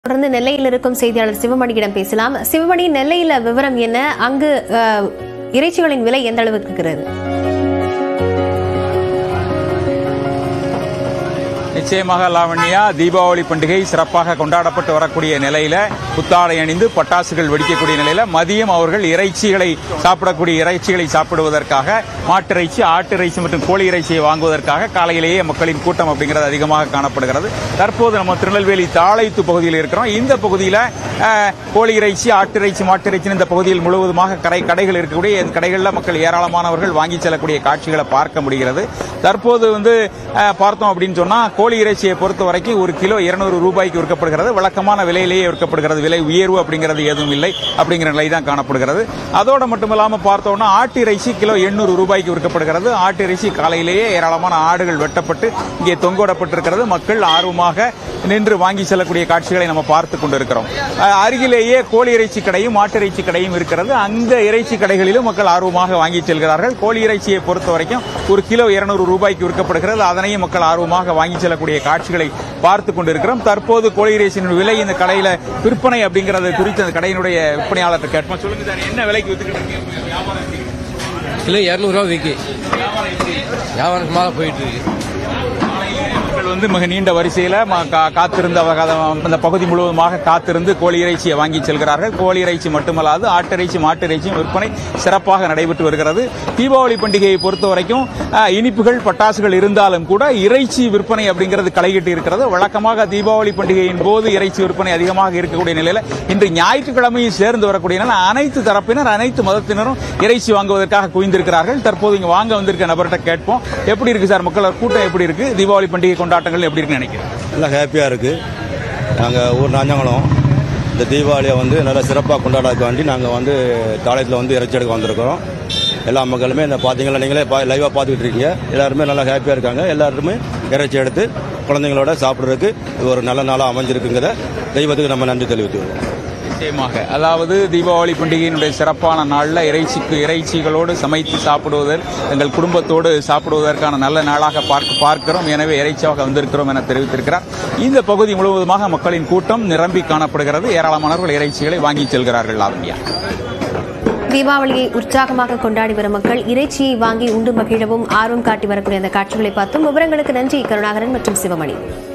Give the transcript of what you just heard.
தொடர்ந்து நெல்லையில் இருக்கும் செய்தியாளர் சிவமணியிடம் பேசலாம் சிவமணி நெல்லையில விவரம் என்ன அங்கு அஹ், இறைச்சிகளின் விலை எந்த அளவுக்கு இருக்கிறது நிச்சயமாக லாவண்யா தீபாவளி பண்டிகை சிறப்பாக கொண்டாடப்பட்டு வரக்கூடிய நிலையில புத்தாடை அணிந்து பட்டாசுகள் வெடிக்கக்கூடிய நிலையில மதியம் அவர்கள் இறைச்சிகளை சாப்பிடக்கூடிய இறைச்சிகளை சாப்பிடுவதற்காக மாட்டிறைச்சி ஆட்டு இறைச்சி மற்றும் கோழி இறைச்சியை வாங்குவதற்காக காலையிலேயே மக்களின் கூட்டம் அப்படிங்கிறது அதிகமாக காணப்படுகிறது தற்போது நம்ம திருநெல்வேலி தாளைத்து பகுதியில் இருக்கிறோம் இந்த பகுதியில் அஹ், கோழி இறைச்சி ஆட்டு இறைச்சி மாட்டு இறைச்சி இந்த பகுதியில் முழுவதுமாக கடை கடைகள் இருக்கக்கூடிய இந்த கடைகளில் மக்கள் ஏராளமானவர்கள் வாங்கி செல்லக்கூடிய காட்சிகளை பார்க்க முடிகிறது தற்போது வந்து அஹ், பார்த்தோம் அப்படின்னு சொன்னா கோழி இறைச்சியை பொறுத்த வரைக்கும் ஒரு கிலோ இருநூறு ரூபாய்க்கு விற்கப்படுகிறது வழக்கமான விலையிலேயே விற்கப்படுகிறது விலை உயர்வு அப்படிங்கிறது எதுவும் இல்லை அப்படிங்கிற நிலை தான் காணப்படுகிறது அதோட மட்டுமில்லாம பார்த்தோம்னா ஆட்டு இறைச்சி கிலோ எண்ணூறு ரூபாய்க்கு விற்கப்படுகிறது ஆட்டு இறைச்சி காலையிலேயே ஏராளமான ஆடுகள் வெட்டப்பட்டு இங்கே தொங்கோடப்பட்டிருக்கிறது மக்கள் ஆர்வமாக நின்று வாங்கி செல்லக்கூடிய காட்சிகளை நம்ம பார்த்து கொண்டிருக்கிறோம் அஹ், அருகிலேயே கோழி இறைச்சி கடையும் மாட்டு இறைச்சி கடையும் இருக்கிறது அந்த இறைச்சி கடைகளிலும் மக்கள் ஆர்வமாக வாங்கி செல்கிறார்கள் கோழி இறைச்சியை பொறுத்த வரைக்கும் ஒரு கிலோ இருநூறு ரூபாய்க்கு விற்கப்படுகிறது அதனையும் மக்கள் ஆர்வமாக வாங்கி செல்லக்கூடிய காட்சிகளை பார்த்து கொண்டிருக்கிறோம் தற்போது கோழி இறைச்சியின் விலை இந்த கடையில விற்பனை அப்படிங்கறது குறித்து அந்த கடையினுடைய விற்பனையாளர் கேட்போம் சொல்லுங்க சார் என்ன விலைக்கு வித்துக்கிட்டு இருக்கீங்க வியாபாரம் எப்படி இருக்கு? கிலோ இரநூறுவா விற்கி வியாபாரம் மேலே போயிட்டு இருக்கு மக்கள் வந்து மிக நீண்ட வரிசையில ம- கா- காத்திருந்து அவங்க அத- அந்த பகுதி முழுவதுமாக காத்திருந்து கோழி இறைச்சியை வாங்கி செல்கிறார்கள் கோழி இறைச்சி மட்டுமல்லாது ஆட்டிறைச்சி மாட்டு இறைச்சியும் விற்பனை சிறப்பாக நடைபெற்று வருகிறது தீபாவளி பண்டிகையை பொறுத்த வரைக்கும் அஹ், இனிப்புகள் பட்டாசுகள் இருந்தாலும் கூட இறைச்சி விற்பனை அப்படிங்கிறது களையிட்டு இருக்கிறது வழக்கமாக தீபாவளி பண்டிகையின் போது இறைச்சி விற்பனை அதிகமாக இருக்கக்கூடிய நிலையில இன்று ஞாயிற்றுக்கிழமையும் சேர்ந்து வரக்கூடிய நிலை அனைத்து தரப்பினர் அனைத்து மதத்தினரும் இறைச்சி வாங்குவதற்காக குவிந்திருக்கிறார்கள் தற்போது இங்க வாங்க வந்திருக்க நபர்கிட்ட கேட்போம் எப்படி இருக்கு சார் மக்கள் கூட்டம் எப்படி இருக்கு தீபாவளி பண்டிகை கொண்டாட்டங்கள் எப்படி இருக்குன்னு நினைக்கிறேன் நல்லா ஹாப்பியாக இருக்குது நாங்கள் ஊர் நாஞ்சங்குளம் இந்த தீபாவளியை வந்து நல்லா சிறப்பாக கொண்டாடக்க வேண்டி நாங்கள் வந்து தாளையத்தில் வந்து இறைச்சி எடுக்க வந்திருக்கிறோம் எல்லா மக்களுமே இந்த பார்த்தீங்களா நீங்களே பா லைவாக பார்த்துக்கிட்டு இருக்கீங்க எல்லாருமே நல்லா ஹாப்பியாக இருக்காங்க எல்லாருமே இறைச்சி எடுத்து குழந்தைங்களோட சாப்பிட்றதுக்கு இது ஒரு நல்ல நாளாக அமைஞ்சிருக்குங்கிறத தெய்வத்துக்கு நம்ம நன்றி தெரிவித்துக்கிறோம் நிச்சயமாக அதாவது தீபாவளி பண்டிகையினுடைய சிறப்பான நாளில் இறைச்சிக்கு இறைச்சிகளோடு சமைத்து சாப்பிடுவதற்கு எங்கள் குடும்பத்தோடு சாப்பிடுவதற்கான நல்ல நாளாக பார்க்க பார்க்கிறோம் எனவே இறைச்சியாக வந்திருக்கிறோம் என தெரிவித்திருக்கிறார் இந்த பகுதி முழுவதுமாக மக்களின் கூட்டம் நிரம்பி காணப்படுகிறது ஏராளமானவர்கள் இறைச்சிகளை வாங்கி செல்கிறார்கள் லாவண்யா தீபாவளியை உற்சாகமாக கொண்டாடி வரும் மக்கள் இறைச்சியை வாங்கி உண்டு மகிழவும் ஆர்வம் காட்டி வரக்கூடிய அந்த காட்சிகளை பார்த்தோம் விவரங்களுக்கு நன்றி கருணாகரன் மற்றும் சிவமணி